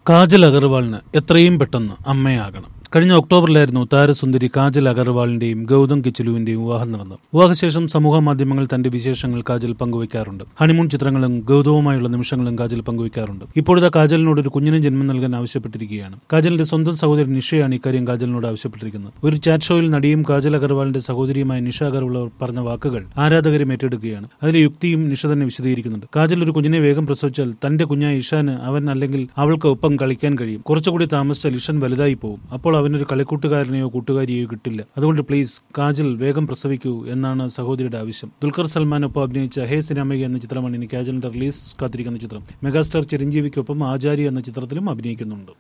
കാജൽ അഗർവാളിന് എത്രയും പെട്ടെന്ന് അമ്മയാകണം കഴിഞ്ഞ ഒക്ടോബറിലായിരുന്നു താരസുന്ദരി കാജൽ അഗർവാളിന്റെയും ഗൗതം കിച്ചുലുവിന്റെയും വിവാഹം നടന്നത് വിവാഹശേഷം സമൂഹ മാധ്യമങ്ങൾ തന്റെ വിശേഷങ്ങൾ കാജൽ പങ്കുവയ്ക്കാറുണ്ട് ഹണിമൂൺ ചിത്രങ്ങളും ഗൗതവുമായുള്ള നിമിഷങ്ങളും കാജൽ പങ്കുവയ്ക്കാറുണ്ട് ഇപ്പോഴത്തെ കാജലിനോട് ഒരു കുഞ്ഞിന് ജന്മം നൽകാൻ ആവശ്യപ്പെട്ടിരിക്കുകയാണ് കാജലിന്റെ സ്വന്തം സഹോദരി നിഷയാണ് ഇക്കാര്യം കാജലിനോട് ആവശ്യപ്പെട്ടിരിക്കുന്നത് ഒരു ചാറ്റ് ഷോയിൽ നടിയും കാജൽ അഗർവാളിന്റെ സഹോദരിയുമായ നിഷ അഗർവാൾ പറഞ്ഞ വാക്കുകൾ ആരാധകരും ഏറ്റെടുക്കുകയാണ് അതിലെ യുക്തിയും നിഷ തന്നെ വിശദീകരിക്കുന്നുണ്ട് കാജൽ ഒരു കുഞ്ഞിനെ വേഗം പ്രസവിച്ചാൽ തന്റെ കുഞ്ഞായ ഇഷാന് അവൻ അല്ലെങ്കിൽ അവൾക്ക് ഒപ്പം കളിക്കാൻ കഴിയും കുറച്ചുകൂടി താമസിച്ചാൽ ഇഷൻ വലുതായി പോകും അപ്പോൾ അവനൊരു കളിക്കൂട്ടുകാരനെയോ കൂട്ടുകാരിയോ കിട്ടില്ല അതുകൊണ്ട് പ്ലീസ് കാജൽ വേഗം പ്രസവിക്കൂ എന്നാണ് സഹോദരിയുടെ ആവശ്യം ദുൽഖർ സൽമാനൊപ്പം അഭിനയിച്ച ഹേ സിനിമയ്ക്ക് എന്ന ചിത്രമാണ് ഇനി കാജലിന്റെ റിലീസ് കാത്തിരിക്കുന്ന ചിത്രം മെഗാസ്റ്റാർ ചിരഞ്ജീവിക്കൊപ്പം ആചാരി എന്ന ചിത്രത്തിലും അഭിനയിക്കുന്നുണ്ട്